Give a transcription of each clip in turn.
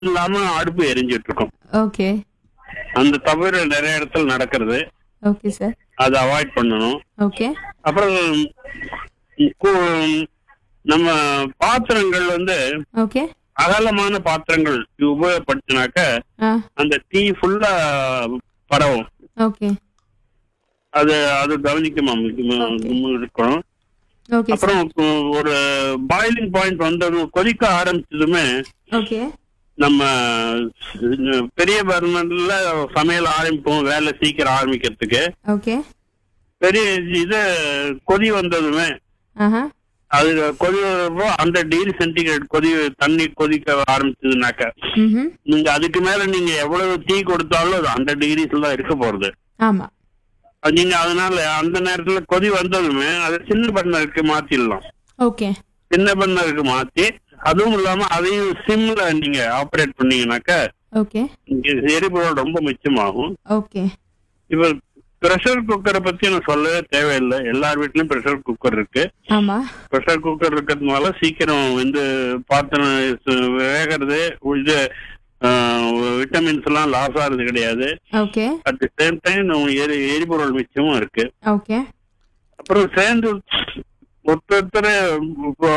இல்லாம அடுப்பு எரிஞ்சிட்டு இருக்கும் ஓகே அந்த தவறு நிறைய இடத்துல நடக்கிறது ஓகே சார் அதை அவாய்ட் பண்ணணும் ஓகே அப்புறம் கு- நம்ம பாத்திரங்கள் வந்து ஓகே அகலமான பாத்திரங்கள் உபயோகப்படுத்தினாக்க ஆ அந்த தீ ஃபுல்லா பரவும் ஓகே அது அது கவனிக்குமா இருக்கணும் ஓகே சார் அப்புறம் கு- ஒரு பாயிலிங் பாயிண்ட் வந்ததும் கொதிக்க ஆரம்பிச்சதுமே ஓகே நம்ம பெரிய பர்னர்ல சமையல் ஆரம்பிப்போம் வேலை சீக்கிரம் ஆரம்பிக்கிறதுக்கு ஓகே பெரிய இது கொதி வந்ததுமே ஆஹா அது கொதி வரப்போ அந்த டிகிரி சென்டிகிரேட் கொதி தண்ணி கொதிக்க ஆரம்பிச்சதுனாக்க ம் நீங்க அதுக்கு மேல நீங்க எவ்வளவு டீ கொடுத்தாலும் அது அந்த டிகிரிஸ்ல தான் இருக்க போறது ஆமா அது நீங்க அதனால அந்த நேரத்துல கொதி வந்ததுமே அதை சின்ன பர்னருக்கு மாத்திடலாம் ஓகே சின்ன பர்னருக்கு மாத்தி அதுவும் இல்லாம அதையும் சிம்ல நீங்க ஆப்ரேட் பண்ணீங்கன்னாக்க ஓகே இங்க எரிபொருள் ரொம்ப மிச்சமாகும் ஓகே இப்ப ப்ரெஷர் குக்கரை பத்தி நான் சொல்லவே தேவையில்லை எல்லார் வீட்லயும் ப்ரெஷர் குக்கர் இருக்கு ஆமா ப்ரெஷர் குக்கர் இருக்கிறதுனால சீக்கிரம் வந்து பாத்திரம் சு- வேகிறது இது விட்டமின்ஸ் எல்லாம் லாஸ் ஆகுறது கிடையாது okay at the same time எரி எரிபொருள் மிச்சமும் இருக்கு ஓகே அப்புறம் சேர்ந்து ஒருத்தர் இப்போ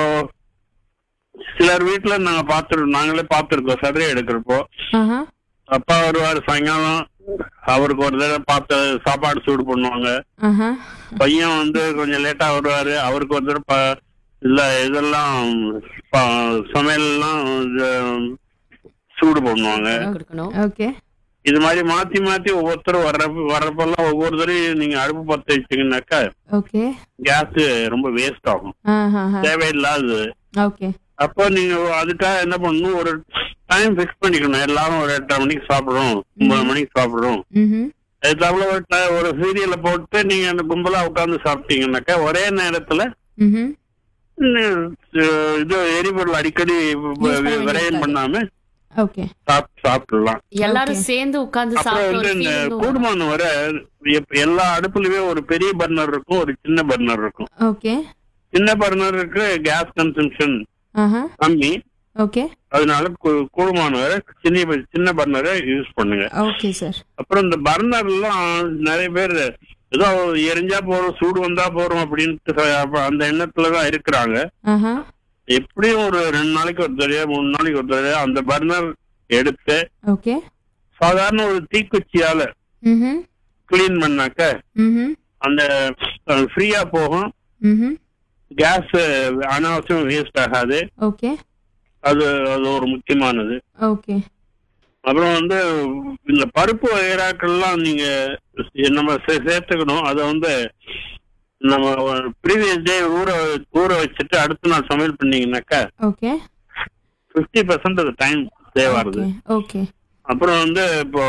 சிலர் வீட்டுல நாங்க பாத்துருக்கோம் நாங்களே பாத்துருக்கோம் சர்வே எடுக்கிறப்போ ஆஹா அப்பா வருவாரு சாயங்காலம் அவருக்கு ஒரு தடவை பார்த்து சாப்பாடு சூடு பண்ணுவாங்க ஆஹா பையன் வந்து கொஞ்சம் லேட்டா வருவாரு அவருக்கு ஒரு தடவை ப- இல்ல இதெல்லாம் ப- சமையல் எல்லாம் இது சூடு பண்ணுவாங்க கொடுக்கணும் ஓகே இது மாதிரி மாத்தி மாத்தி ஒவ்வொருத்தரும் வர்றப்ப வர்றப்பெல்லாம் ஒவ்வொரு தடவையும் நீங்க அடுப்பு பத்த வச்சீங்கன்னாக்கா ஓகே கேஸ் ரொம்ப வேஸ்ட் ஆகும் ஆஹா தேவையில்லாதது ஓகே அப்போ நீங்க அதுக்காக என்ன பண்ணணும் ஒரு டைம் ஃபிக்ஸ் பண்ணிக்கணும் எல்லாரும் ஒரு எட்டரை மணிக்கு சாப்பிடுறோம் ஒன்பது மணிக்கு சாப்பிடுறோம் ம் அதுக்காக ஒரு ti- ஒரு சீரியலை போட்டு நீங்க அந்த கும்பலா உட்கார்ந்து சாப்பிட்டீங்கன்னாக்கா ஒரே நேரத்துல ம் இன்னும், அஹ், இது எரிபொருள் அடிக்கடி வ- பண்ண விரயம் பண்ணாம ஓகே சாப்- சாப்பிடலாம் எல்லாரும் Okay. சேர்ந்து உட்கார்ந்து அப்புறம் சாப்பிட வந்து ஒரு இந்த feeling வரும். கூடுமான வரை எப்- எல்லா அடுப்புலயுமே ஒரு பெரிய பர்னர் இருக்கும் ஒரு சின்ன பர்னர் இருக்கும் ஓகே சின்ன பர்னருக்கு கேஸ் கன்சம்ஷன் ஆஹா கம்மி ஓகே அதனால கூ- கூடுமான வரை சின்ன சின்ன பர்னரை யூஸ் பண்ணுங்க ஓகே சார் அப்புறம் இந்த பர்னர் எல்லாம் நிறைய பேர் ஏதோ எரிஞ்சா போறோம் சூடு வந்தா போறோம் அப்படின்ட்டு ச- அப்ப அந்த எண்ணத்துலதான் இருக்கிறாங்க ஆஹா எப்படியும் ஒரு ரெண்டு நாளைக்கு ஒரு தடவை மூணு நாளைக்கு ஒரு தடவை அந்த பர்னர் எடுத்து ஓகே சாதாரண ஒரு தீக்குச்சியால ம் கிளீன் பண்ணாக்க ம் அந்த ஃப்ரீயா போகும் ம் கேஸ் அனாவசியம் வேஸ்ட் ஆகாது ஓகே அது அது ஒரு முக்கியமானது ஓகே அப்புறம் வந்து இந்த பருப்பு வகைராக்கள்லாம் நீங்க நம்ம சே- சேர்த்துக்கணும் அதை வந்து நம்ம ப்ரீவியஸ் டே ஊற ஊற வச்சுட்டு அடுத்த நாள் சமையல் பண்ணீங்கன்னாக்கா ஓகே ஃபிஃப்டி பர்சன்ட் அது டைம் சேவ் ஆகுது ஓகே ஓகே அப்புறம் வந்து இப்போ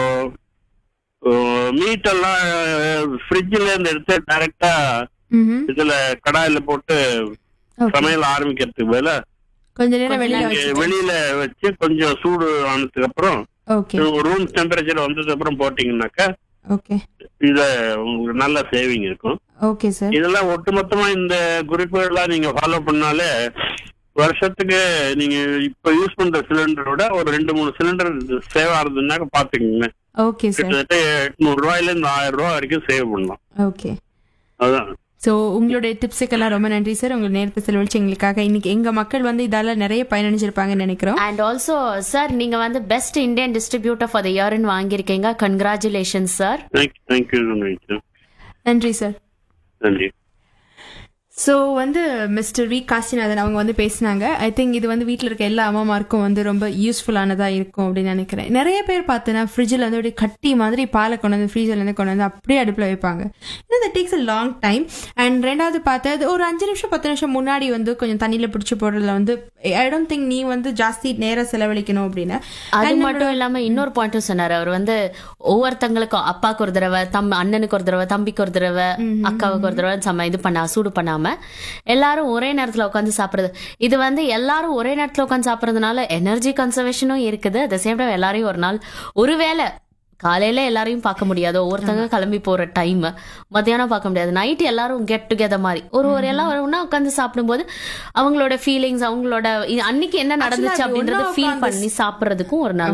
மீட் எல்லாம் ஃப்ரிட்ஜ்ல இருந்து எடுத்து டைரக்டா ம் இதுல கடாயில போட்டு ஓகே சமையல் ஆரம்பிக்கிறதுக்கு பதிலா கொஞ்ச நேரம் வெளியில நீங்க வச்சு வெளியில வச்சு கொஞ்சம் சூடு ஆனதுக்கு அப்புறம் ஓகே ரூம் டெம்பரேச்சர் வந்ததுக்கு அப்புறம் போட்டீங்கன்னாக்கா ஓகே இத உங்களுக்கு நல்ல சேவிங் இருக்கும் ஓகே சார் இதெல்லாம் ஒட்டுமொத்தமா இந்த குறிப்புகள்லாம் நீங்க ஃபாலோ பண்ணாலே வருஷத்துக்கு நீங்க இப்ப யூஸ் பண்ற சிலிண்டரோட ஒரு ரெண்டு மூணு சிலிண்டர் சேவ் ஆகுதுன்னாக்க பாத்துக்கோங்க ஓகே சார் கிட்டத்தட்ட எட்நூறு ரூபாயில இருந்து ஆயிரம் ரூபாய் வரைக்கும் சேவ் பண்ணலாம் ஓகே அதான் ஸோ உங்களுடைய டிப்ஸுக்கெல்லாம் ரொம்ப நன்றி சார் உங்க நேரத்தை செலவழிச்சு எங்களுக்காக இன்னைக்கு எங்க மக்கள் வந்து இதால நிறைய பயனடைஞ்சிருப்பாங்கன்னு நினைக்கிறோம் அண்ட் ஆல்சோ சார் நீங்க வந்து best Indian distributor for the இயர்னு வாங்கியிருக்கீங்க கங்க்ராச்சுலேஷன் சார் தேங்க்யூ தேங்க்யூ நன்றி சார் நன்றி ஸோ வந்து மிஸ்டர் வி காசிநாதன் அவங்க வந்து பேசினாங்க ஐ திங்க் இது வந்து வீட்டில் இருக்க எல்லா அம்மாமாருக்கும் வந்து ரொம்ப யூஸ்ஃபுல்லானதாக இருக்கும் அப்படின்னு நினைக்கிறேன் நிறைய பேர் பார்த்தீங்கன்னா ஃப்ரிட்ஜில் வந்து அப்படியே கட்டி மாதிரி பாலை கொண்டு வந்து ஃப்ரீசர்லேருந்து கொண்டு வந்து அப்படியே அடுப்பில் வைப்பாங்க இது takes a long time and ரெண்டாவது பார்த்தது ஒரு அஞ்சு நிமிஷம் பத்து நிமிஷம் முன்னாடி வந்து கொஞ்சம் தண்ணியில் பிடிச்சி போடுறதுல வந்து ஐ டோன்ட் திங்க் நீ வந்து ஜாஸ்தி நேரம் செலவழிக்கணும் அப்படின்னு அது மட்டும் இல்லாம இன்னொரு பாயிண்ட்டும் சொன்னாரு அவர் வந்து ஒவ்வொருத்தங்களுக்கும் அப்பாவுக்கு ஒரு தடவை தம் அண்ணனுக்கு ஒரு தடவை தம்பிக்கு ஒரு தடவை அக்காவுக்கு ஒரு தடவை சம இது பண்ணா சூடு பண்ணாம எல்லாரும் ஒரே நேரத்துல உட்காந்து சாப்பிடுறது இது வந்து எல்லாரும் ஒரே நேரத்துல உட்காந்து சாப்பிடுறதுனால எனர்ஜி கன்சர்வேஷனும் இருக்குது அட் சேம் டைம் எல்லாரையும் ஒரு நாள் ஒருவேளை காலையில எல்லாரையும் பார்க்க முடியாது ஒவ்வொருத்தங்க கிளம்பி போற டைம் மத்தியானம் பார்க்க முடியாது நைட் எல்லாரும் கெட் டுகெதர் மாதிரி ஒரு ஒரு எல்லாம் ஒண்ணா உட்காந்து சாப்பிடும்போது அவங்களோட ஃபீலிங்ஸ் அவங்களோட இ- அன்னைக்கு என்ன நடந்துச்சு அப்படி அப்படின்றத ஒண்ணா ஃபீல் உட்கார்ந்து பண்ணி சாப்பிடுறதுக்கும் ஒரு நல்ல